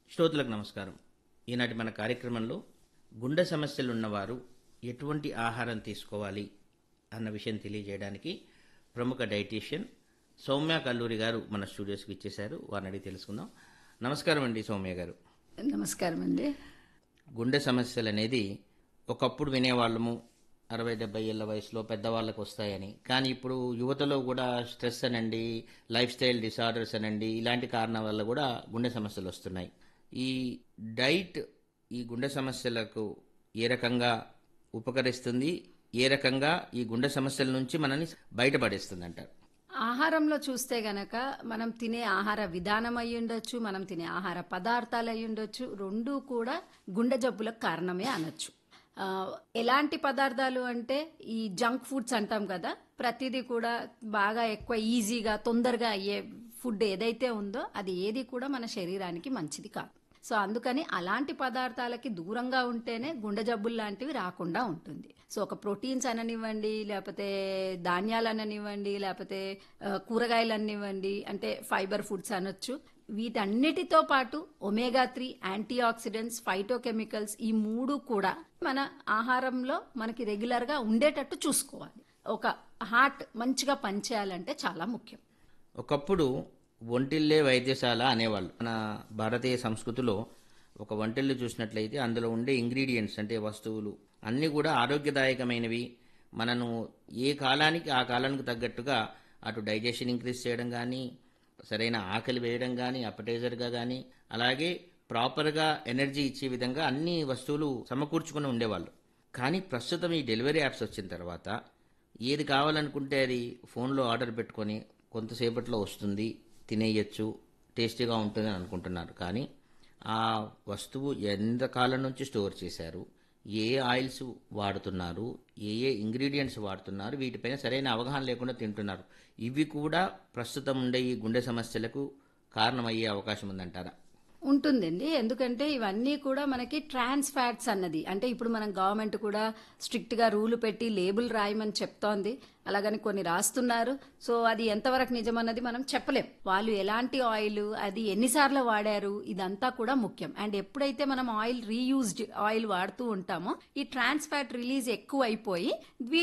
శ్రోతలకు నమస్కారం ఈనాటి మన కార్యక్రమంలో గుండె సమస్యలు ఉన్నవారు ఎటువంటి ఆహారం తీసుకోవాలి అన్న విషయం తెలియజేయడానికి ప్రముఖ డైటీషియన్ సౌమ్య కల్లూరి గారు మన స్టూడియోస్కి ఇచ్చేశారు వారిని అడిగి తెలుసుకుందాం నమస్కారం అండి సౌమ్య గారు నమస్కారం అండి గుండె సమస్యలు అనేది ఒకప్పుడు వినేవాళ్ళము అరవై డెబ్బై ఏళ్ళ వయసులో పెద్దవాళ్ళకు వస్తాయని కానీ ఇప్పుడు యువతలో కూడా స్ట్రెస్ అనండి లైఫ్ స్టైల్ డిసార్డర్స్ అనండి ఇలాంటి కారణాల వల్ల కూడా గుండె సమస్యలు వస్తున్నాయి ఈ డైట్ ఈ గుండె సమస్యలకు ఏ రకంగా ఉపకరిస్తుంది ఏ రకంగా ఈ గుండె సమస్యల నుంచి మనల్ని బయటపడేస్తుంది అంటారు ఆహారంలో చూస్తే గనక మనం తినే ఆహార విధానం అయి ఉండొచ్చు మనం తినే ఆహార పదార్థాలు అయి ఉండొచ్చు రెండూ కూడా గుండె జబ్బులకు కారణమే అనొచ్చు ఆ, ఎలాంటి పదార్థాలు అంటే ఈ జంక్ ఫుడ్స్ అంటాం కదా ప్రతిదీ కూడా బాగా ఎక్కువ ఈజీగా తొందరగా అయ్యే ఫుడ్ ఏదైతే ఉందో అది ఏది కూడా మన శరీరానికి మంచిది కాదు సో అందుకని అలాంటి పదార్థాలకి దూరంగా ఉంటేనే గుండె జబ్బులు లాంటివి రాకుండా ఉంటుంది సో ఒక ప్రోటీన్స్ అననివ్వండి లేకపోతే ధాన్యాలు అననివ్వండి లేకపోతే ఆ, కూరగాయలు అనివ్వండి అంటే ఫైబర్ ఫుడ్స్ అనొచ్చు వీటన్నిటితో పాటు omega three antioxidants phytochemicals ఈ మూడు కూడా మన ఆహారంలో మనకి రెగ్యులర్గా ఉండేటట్టు చూసుకోవాలి ఒక హార్ట్ మంచిగా పనిచేయాలంటే చాలా ముఖ్యం ఒకప్పుడు ఒంటిల్లే వైద్యశాల అనేవాళ్ళు మన భారతీయ సంస్కృతిలో ఒక వంటిల్లు చూసినట్లయితే అందులో ఉండే ఇంగ్రీడియంట్స్ అంటే వస్తువులు అన్నీ కూడా ఆరోగ్యదాయకమైనవి మనను ఏ కాలానికి ఆ కాలానికి తగ్గట్టుగా అటు డైజెషన్ ఇంక్రీజ్ చేయడం కానీ సరైన ఆకలి వేయడం కానీ అపటైజర్గా కానీ అలాగే ప్రాపర్గా ఎనర్జీ ఇచ్చే విధంగా అన్ని వస్తువులు సమకూర్చుకుని ఉండేవాళ్ళు కానీ ప్రస్తుతం ఈ డెలివరీ యాప్స్ వచ్చిన తర్వాత ఏది కావాలనుకుంటే అది ఫోన్లో ఆర్డర్ పెట్టుకొని కొంతసేపట్లో వస్తుంది తినేయచ్చు టేస్టీగా ఉంటుందని అనుకుంటున్నారు కానీ ఆ వస్తువు ఎంత కాలం నుంచి స్టోర్ చేశారు ఏ ఆయిల్స్ వాడుతున్నారు ఏ ఏ ఇంగ్రీడియంట్స్ వాడుతున్నారు వీటిపైన సరైన అవగాహన లేకుండా తింటున్నారు ఇవి కూడా ప్రస్తుతం ఉండే ఈ గుండె సమస్యలకు కారణమయ్యే అవకాశం ఉందంటారా ఉంటుందండి ఎందుకంటే ఇవన్నీ కూడా మనకి ట్రాన్స్ ఫ్యాట్స్ అన్నది అంటే ఇప్పుడు మనం గవర్నమెంట్ కూడా స్ట్రిక్ట్ గా రూల్ పెట్టి లేబుల్ రాయమని చెప్తోంది అలాగని కొన్ని రాస్తున్నారు సో అది ఎంతవరకు నిజమన్నది మనం చెప్పలేం వాళ్ళు ఎలాంటి ఆయిల్ అది ఎన్నిసార్లు వాడారు ఇదంతా కూడా ముఖ్యం అండ్ ఎప్పుడైతే మనం ఆయిల్ రీయూజ్డ్ ఆయిల్ వాడుతూ ఉంటామో ఈ ట్రాన్స్ ఫ్యాట్ రిలీజ్ ఎక్కువ అయిపోయి